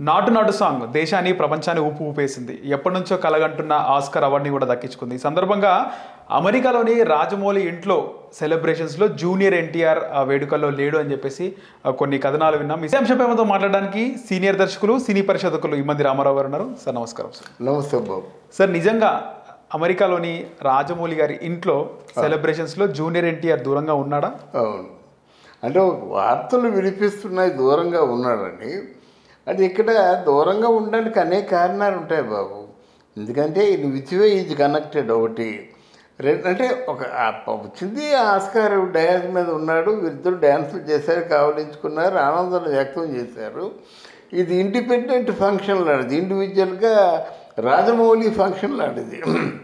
నాటు నాటు సాంగ్ దేశాన్ని ప్రపంచాన్ని ఊపు ఊపేసింది ఎప్పటి నుంచో కలగంటున్న ఆస్కర్ అవార్డుని కూడా దక్కించుకుంది ఈ సందర్భంగా అమెరికాలోని రాజమౌళి ఇంట్లో సెలబ్రేషన్స్లో జూనియర్ ఎన్టీఆర్ వేడుకల్లో లేడు అని చెప్పేసి ఆ, కొన్ని కథనాలు విన్నాం ఈ అంశంపై మనతో మాట్లాడడానికి సీనియర్ దర్శకులు సినీ పరిశోధకులు ఇమ్మంది రామారావు గారు ఉన్నారు సార్ నమస్కారం సార్ నమస్తే బాబు సార్ నిజంగా అమెరికాలోని రాజమౌళి గారి ఇంట్లో సెలబ్రేషన్స్లో జూనియర్ ఎన్టీఆర్ దూరంగా ఉన్నాడా అవును అంటే వార్తలు వినిపిస్తున్నాయి దూరంగా ఉన్నాడని అది ఇక్కడ దూరంగా ఉండడానికి అనేక కారణాలు ఉంటాయి బాబు ఎందుకంటే ఇది విచ్ ఈజ్ కనెక్టెడ్ ఒకటి రెండు అంటే ఒక ఆ ప- వచ్చింది ఆస్కార్ డయాస్ మీద ఉన్నాడు వీరిద్దరు డ్యాన్సులు చేశారు కావలించుకున్నారు ఆనందాన్ని వ్యక్తం చేశారు ఇది ఇండిపెండెంట్ ఫంక్షన్ లాంటిది ఇండివిజువల్గా రాజమౌళి ఫంక్షన్ లాంటిది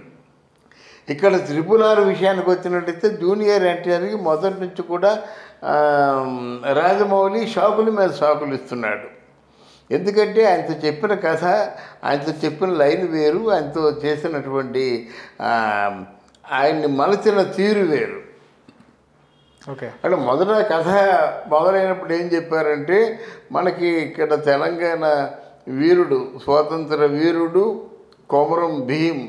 ఇక్కడ త్రిపుల్ ఆర్ విషయానికి వచ్చినట్టయితే జూనియర్ ఎన్టీఆర్కి మొదటి నుంచి కూడా ఆ, రాజమౌళి షాకుల మీద షాకులు ఇస్తున్నాడు ఎందుకంటే ఆయనతో చెప్పిన కథ ఆయనతో చెప్పిన లైన్ వేరు ఆయనతో చేసినటువంటి ఆ, ఆయన్ని మలచిన తీరు వేరు ఓకే అంటే మొదట కథ మొదలైనప్పుడు ఏం చెప్పారంటే మనకి ఇక్కడ తెలంగాణ వీరుడు స్వాతంత్ర వీరుడు కొమరం భీం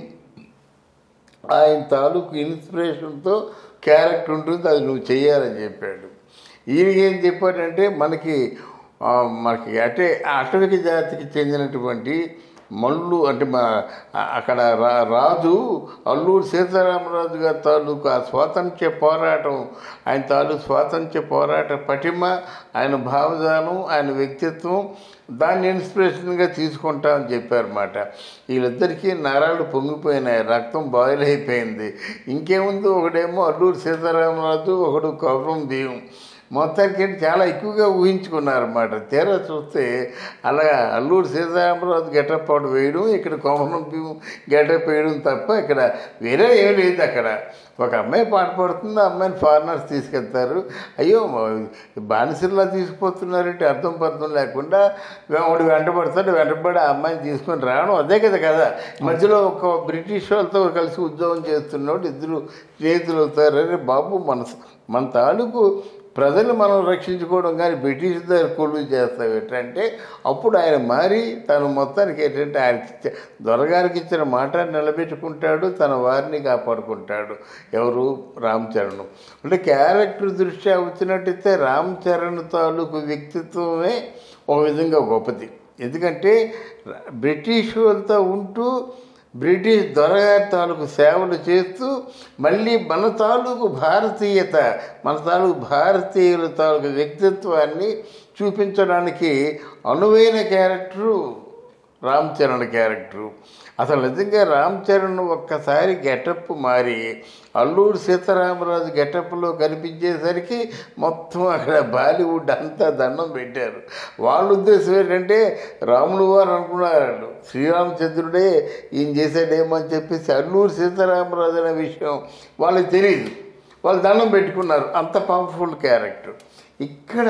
ఆయన తాలూకు ఇన్స్పిరేషన్తో క్యారెక్టర్ ఉంటుంది అది నువ్వు చెయ్యాలని చెప్పాడు ఈయన ఏం చెప్పాడంటే మనకి ఆ, మనకి అంటే అటవిక జాతికి చెందినటువంటి మల్లు అంటే మన ఆ- అక్కడ రా రాజు అల్లూరు సీతారామరాజు గారి తాలూకు ఆ స్వాతంత్ర్య పోరాటం ఆయన తాలూకు స్వాతంత్ర్య పోరాట పటిమ ఆయన భావజాలం ఆయన వ్యక్తిత్వం దాన్ని ఇన్స్పిరేషన్గా తీసుకుంటామని చెప్పారన్నమాట వీళ్ళిద్దరికీ నరాలు పొంగిపోయినాయి రక్తం బాయిల్ అయిపోయింది ఇంకేముంది ఒకడేమో అల్లూరు సీతారామరాజు ఒకడు కౌరం భీం మొత్తానికి ఏంటి చాలా ఎక్కువగా ఊహించుకున్నారన్నమాట తీరా చూస్తే అలా అల్లూరు సీతారామరాజు గెటప్ అవుట్ వేయడం ఇక్కడ కోమలం భీం గెటప్ వేయడం తప్ప ఇక్కడ వేరే ఏం లేదు అక్కడ ఒక అమ్మాయి పాట పాడుతుంది ఆ అమ్మాయిని ఫారినర్స్ తీసుకెళ్తారు అయ్యో బానిసల్లా తీసుకుపోతున్నారంటే అర్థం పర్థం లేకుండా వాడు వెంటబడతాడు వెంటబడి ఆ అమ్మాయిని తీసుకొని రావడం అదే కదా కదా మధ్యలో ఒక బ్రిటిష్ వాళ్ళతో కలిసి ఉద్యోగం చేస్తున్నాడు ఇద్దరు స్నేహితులు అవుతారు అరే బాబు మన మన తాలూకు ప్రజలు మనం రక్షించుకోవడం కానీ బ్రిటిష్ దగ్గర కొలువు చేస్తాం ఏంటంటే అప్పుడు ఆయన మారి తను మొత్తానికి ఏంటంటే ఆయనకి ఇచ్చే దొరగారికి ఇచ్చిన మాట నిలబెట్టుకుంటాడు తన వారిని కాపాడుకుంటాడు ఎవరు రామ్ చరణ్ అంటే క్యారెక్టర్ దృష్ట్యా వచ్చినట్టయితే రామ్ చరణ్ తాలూకు వ్యక్తిత్వమే ఒక విధంగా గొప్పది ఎందుకంటే బ్రిటిష్ వాళ్ళతో ఉంటూ బ్రిటిష్ దొరగారి తాలూకు సేవలు చేస్తూ మళ్ళీ మన తాలూకు భారతీయత మన తాలూకు భారతీయుల తాలూకు వ్యక్తిత్వాన్ని చూపించడానికి అనువైన క్యారెక్టరు రామ్ చరణ్ క్యారెక్టరు అసలు నిజంగా రామ్ చరణ్ ఒక్కసారి గెటప్ మారి అల్లూరు సీతారామరాజు గెటప్లో కనిపించేసరికి మొత్తం అక్కడ బాలీవుడ్ అంతా దండం పెట్టారు వాళ్ళ ఉద్దేశం ఏంటంటే రాములు వారు అనుకున్నారు శ్రీరామచంద్రుడే ఈయన చేశాడేమో అని చెప్పేసి అల్లూరు సీతారామరాజు అనే విషయం వాళ్ళకి తెలియదు వాళ్ళు దండం పెట్టుకున్నారు అంత పవర్ఫుల్ క్యారెక్టర్ ఇక్కడ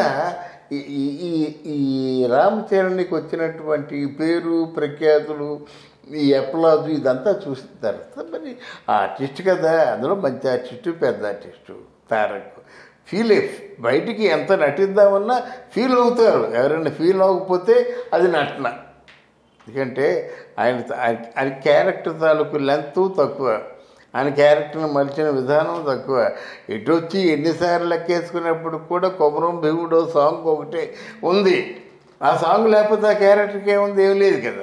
ఈ ఈ- ఈ ఈ రామ్ చరణ్కి వచ్చినటువంటి పేరు ప్రఖ్యాతులు ఈ ఎప్లాజు ఇదంతా చూసిన తర్వాత మరి ఆ ఆర్టిస్ట్ కదా అందులో మంచి ఆర్టిస్టు పెద్ద ఆర్టిస్టు తారక్ ఫీల్ బయటికి ఎంత నటిద్దామన్నా ఫీల్ అవుతారు ఎవరైనా ఫీల్ అవ్వకపోతే అది నటన ఎందుకంటే ఆయన ఆయన- ఆయన క్యారెక్టర్ తాలూకు లెంత్ తక్కువ ఆయన క్యారెక్టర్ని మలిచిన విధానం తక్కువ ఎటు వచ్చి ఎన్నిసార్లు లెక్కేసుకున్నప్పుడు కూడా కొమరం భీముడు సాంగ్ ఒకటే ఉంది ఆ సాంగ్ లేకపోతే ఆ క్యారెక్టర్కి ఏముంది ఏం లేదు కదా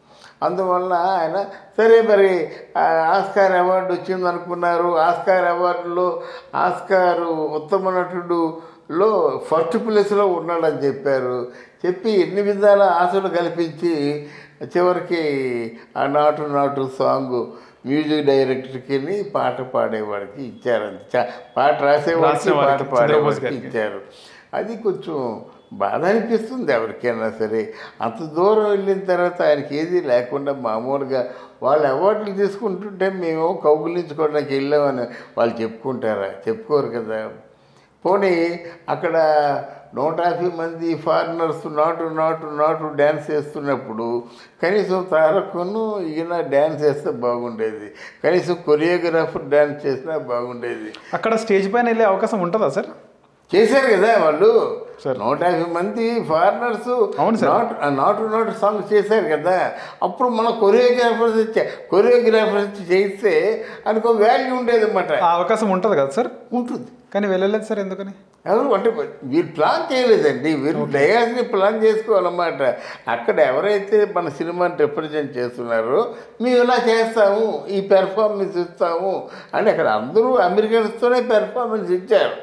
అందువలన ఆయన సరే మరి ఆ ఆస్కార్ అవార్డు వచ్చింది అనుకున్నారు ఆస్కార్ అవార్డులో ఆస్కారు ఉత్తమ నటుడులో ఫస్ట్ ప్లేస్లో ఉన్నాడని చెప్పారు చెప్పి ఎన్ని విధాల ఆశలు కల్పించి చివరికి ఆ నాటు నాటు సాంగ్ మ్యూజిక్ డైరెక్టర్కి పాట పాడేవాడికి ఇచ్చారంత చా- పాట రాసేవాడికి రాసిన పాట వాడికి, చంద్రబోస్ పాడేవాడికి గారికి. ఇచ్చారు అది కొంచెం బాధ అనిపిస్తుంది ఎవరికైనా సరే అంత దూరం వెళ్ళిన తర్వాత ఆయనకి ఏది లేకుండా మామూలుగా వాళ్ళు అవార్డులు తీసుకుంటుంటే మేము కౌగులించుకోవడానికి వెళ్ళామని వాళ్ళు చెప్పుకుంటారా చెప్పుకోరు కదా పోనీ అక్కడ నూట యాభై మంది ఫారినర్స్ నాటు నాటు నాటు డ్యాన్స్ చేస్తున్నప్పుడు కనీసం తారకును ఈయన డ్యాన్స్ చేస్తే బాగుండేది కనీసం కొరియోగ్రాఫర్ డ్యాన్స్ చేసినా బాగుండేది అక్కడ స్టేజ్ పైన వెళ్ళే అవకాశం ఉంటుందా సార్ చేశారు కదా వాళ్ళు సార్. నూట యాభై మంది ఫారినర్స్ అవును సార్. నాట్ నాట్ నాట్ సాంగ్ చేశారు కదా అప్పుడు మన కొరియోగ్రాఫర్స్ కొరియోగ్రాఫర్స్ చేస్తే అనుకో వాల్యూ ఉండేది అన్నమాట ఆ అవకాశం ఉంటుంది కదా సార్ ఉంటుంది కానీ వెళ్ళలేదు సార్ ఎందుకని ఎవరు అంటే వీళ్ళు ప్లాన్ చేయలేదండి వీళ్ళు డయాస్ని ప్లాన్ చేసుకోవాలన్నమాట అక్కడ ఎవరైతే మన సినిమాని రిప్రజెంట్ చేస్తున్నారో మేము ఇలా చేస్తాము ఈ పెర్ఫార్మెన్స్ ఇస్తాము అని అక్కడ అందరూ అమెరికన్స్తోనే పెర్ఫార్మెన్స్ ఇచ్చారు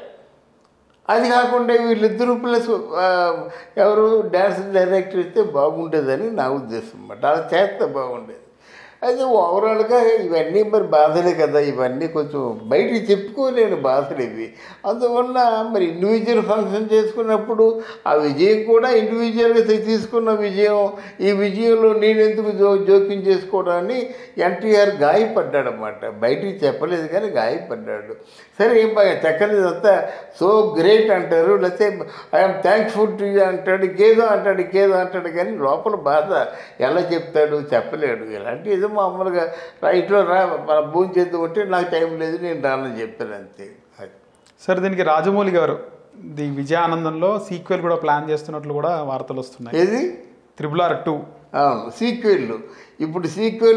అది కాకుండా వీళ్ళిద్దరూ ప్లస్ ఆ, ఎవరు డ్యాన్స్ డైరెక్టర్ ఇస్తే బాగుండేదని నా ఉద్దేశం అన్నమాట అలా చేస్తే బాగుండేది అయితే ఓవరాల్గా ఇవన్నీ మరి బాధలే కదా ఇవన్నీ కొంచెం బయటికి చెప్పుకోలేని బాధలు ఇవి అందువల్ల మరి ఇండివిజువల్ ఫంక్షన్ చేసుకున్నప్పుడు ఆ విజయం కూడా ఇండివిజువల్గా తీసుకున్న విజయం ఈ విజయంలో నేనెందుకు జో జోక్యం చేసుకోవడాన్ని ఎన్టీఆర్ గాయపడ్డాడనమాట బయటికి చెప్పలేదు కానీ గాయపడ్డాడు సరే ఏం బాగా చక్కనిదంతా సో గ్రేట్ అంటారు లేకపోతే ఐఎమ్ థ్యాంక్ఫుల్ టు యూ అంటాడు ఇంకేదో అంటాడు ఇంకేదో అంటాడు కానీ లోపల బాధ ఎలా చెప్తాడు చెప్పలేడు ఇలాంటి ఏదో మామూలుగా రైట్లో రా మన భూమి చేద్దాం ఉంటే నాకు టైం లేదు నేను రానని చెప్పాను అంతే అది. సార్ దీనికి రాజమౌళి గారు ది విజయానందంలో సీక్వెల్ కూడా ప్లాన్ చేస్తున్నట్లు కూడా వార్తలు వస్తున్నాయి ఏది త్రిబుల్ ఆర్ టూ అవును సీక్వెల్ ఇప్పుడు సీక్వెల్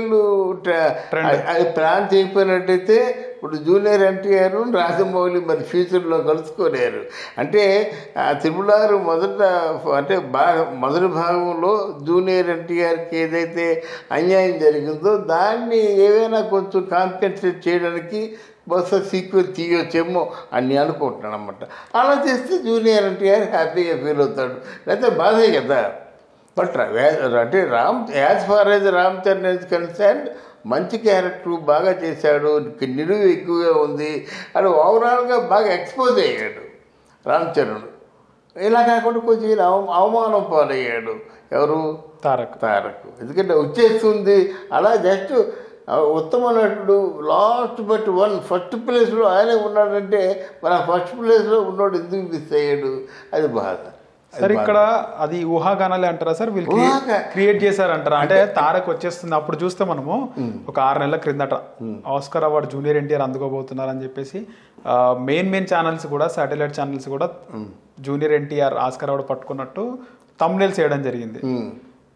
Trend. అది ప్లాన్ చేయకపోయినట్టయితే ఇప్పుడు జూనియర్ ఎన్టీఆర్ రాజమౌళి మరి ఫ్యూచర్లో కలుసుకోలేరు అంటే ఆ త్రిపులారు మొదట అంటే బాగా మొదటి భాగంలో జూనియర్ ఎన్టీఆర్కి ఏదైతే అన్యాయం జరిగిందో దాన్ని ఏవైనా కొంచెం కాంపెన్సేట్ చేయడానికి బహుశా సీక్వెల్ తీయొచ్చేమో అని అనుకుంటున్నాను అనమాట అలా చేస్తే జూనియర్ ఎన్టీఆర్ హ్యాపీగా ఫీల్ అవుతాడు లేకపోతే బాధే కదా బట్ అంటే Ram as far as Ram Charan is concern మంచి క్యారెక్టర్ బాగా చేశాడు నిలువు ఎక్కువగా ఉంది అది ఓవరాల్గా బాగా ఎక్స్పోజ్ అయ్యాడు రామ్ చరణ్ ఇలా కాకుండా కొంచెం ఈయన అవ అవమానం పాలయ్యాడు ఎవరు తారక్ తారక్ ఎందుకంటే వచ్చేస్తుంది అలా జస్ట్ ఉత్తమ నటుడు లాస్ట్ బట్ వన్ ఫస్ట్ ప్లేస్లో ఆయనే ఉన్నాడంటే మన ఫస్ట్ ప్లేస్లో ఉన్నాడు ఎందుకు మిస్ అయ్యాడు అది బాధ అది సార్ బాధ. ఇక్కడ అది ఊహాగానాలే అంటారా సార్ వీళ్ళు ఊహాగా- క్రియేట్ చేశారంటారా అంటే తారక్ వచ్చేస్తుంది అప్పుడు చూస్తే మనము ఒక ఆరు నెలల క్రిందట ఆస్కర్ అవార్డు జూనియర్ ఎన్టీఆర్ అందుకోబోతున్నారు అని చెప్పేసి మెయిన్ మెయిన్ ఛానల్స్ కూడా శాటిలైట్ ఛానల్స్ కూడా జూనియర్ ఎన్టీఆర్ ఆస్కర్ అవార్డు పట్టుకున్నట్టు తమ్నేల్స్ చేయడం జరిగింది ఉమ్.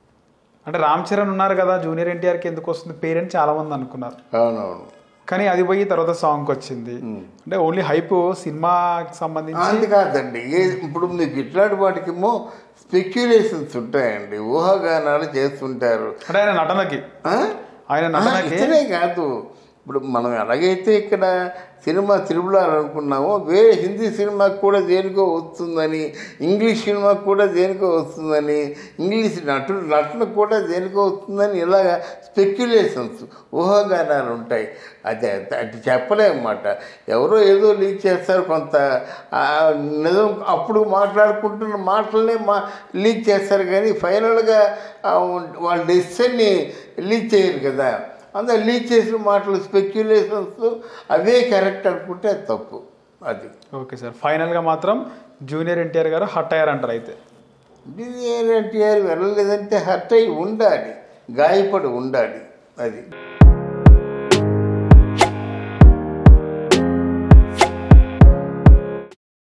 అంటే రామ్ చరణ్ ఉన్నారు కదా జూనియర్ ఎన్టీఆర్కి ఎందుకు వస్తుంది పేరెంట్ చాలా మంది అనుకున్నారు అవునవును కానీ అది పోయి తర్వాత సాంగ్ వచ్చింది అంటే ఓన్లీ హైప్ సినిమాకి సంబంధించి అంది కాదండి ఏ ఇప్పుడు మీకు ఇట్లాంటి వాటికేమో స్పెక్యులేషన్స్ ఉంటాయండి ఊహాగానాలు చేస్తుంటారు అంటే ఆయన నటనకి ఆ? ఆయన ఆ, నటనకి ఇతనే కాదు ఇప్పుడు మనం ఎలాగైతే ఇక్కడ సినిమా తిరుమలారు అనుకున్నామో వేరే హిందీ సినిమాకి కూడా దేనికో వస్తుందని ఇంగ్లీష్ సినిమాకి కూడా దేనికో వస్తుందని ఇంగ్లీష్ నటుడు నటన కూడా దేనికో వస్తుందని ఇలాగ స్పెక్యులేషన్స్ ఊహాగానాలు ఉంటాయి అది అది చెప్పలేమన్నమాట ఎవరో ఏదో లీక్ చేస్తారు కొంత ఆ, నిజం అప్పుడు మాట్లాడుకుంటున్న మాటలనే మా లీక్ చేస్తారు కానీ ఫైనల్గా ఆ, వాళ్ళ డెసిషన్ని లీక్ చేయరు కదా అందులో లీక్ చేసిన మాటలు స్పెక్యులేషన్స్ అవే కరెక్ట్ అనుకుంటే అది తప్పు అది ఓకే సార్ ఫైనల్ గా మాత్రం జూనియర్ ఎన్టీఆర్ గారు హట్ అయ్యారంటారు అయితే ఇది ఏంటంటే వెళ్ళలేదంటే హర్ట్ అయి ఉండాలి గాయపడి ఉండాలి అది